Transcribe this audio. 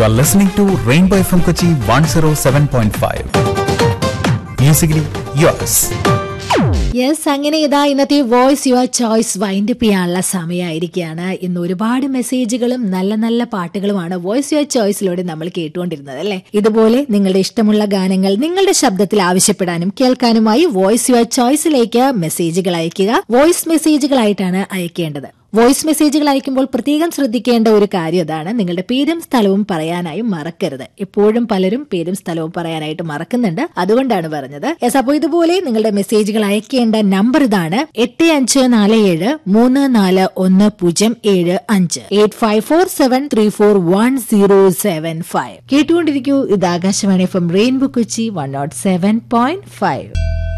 You are listening to Rainbow FM Kochi 107.5. Musically yours. Yes അങ്ങനെ ഇതാ ഇന്നത്തെ voice your choice wind up ചെയ്യാനുള്ള സമയമായിരിക്കുകയാണ് ഇന്ന് ഒരുപാട് മെസ്സേജുകളും നല്ല നല്ല പാട്ടുകളുമാണ് വോയിസ് യുവർ ചോയ്സിലൂടെ നമ്മൾ കേട്ടുകൊണ്ടിരുന്നത് അല്ലേ ഇതുപോലെ നിങ്ങളുടെ ഇഷ്ടമുള്ള ഗാനങ്ങൾ നിങ്ങളുടെ ശബ്ദത്തിൽ ആവശ്യപ്പെടാനും കേൾക്കാനുമായി വോയിസ് യുവർ ചോയ്സിലേക്ക് മെസ്സേജുകൾ അയക്കുക വോയിസ് മെസ്സേജുകളായിട്ടാണ് അയക്കേണ്ടത് വോയിസ് മെസ്സേജുകൾ അയക്കുമ്പോൾ പ്രത്യേകം ശ്രദ്ധിക്കേണ്ട ഒരു കാര്യം അതാണ് നിങ്ങളുടെ പേരും സ്ഥലവും പറയാനായും മറക്കരുത് എപ്പോഴും പലരും പേരും സ്ഥലവും പറയാനായിട്ട് മറക്കുന്നുണ്ട് അതുകൊണ്ടാണ് പറഞ്ഞത് യെസ് അപ്പോൾ ഇതുപോലെ നിങ്ങളുടെ മെസ്സേജുകൾ അയക്കേണ്ട നമ്പർ ഇതാണ് എട്ട് അഞ്ച് നാല് ഏഴ് മൂന്ന് നാല് ഒന്ന് പൂജ്യം ഏഴ് അഞ്ച് eight five four seven three four one zero seven five കേട്ടുകൊണ്ടിരിക്കൂ ഇത് Akashvani from rainbow Kochi one nought seven point five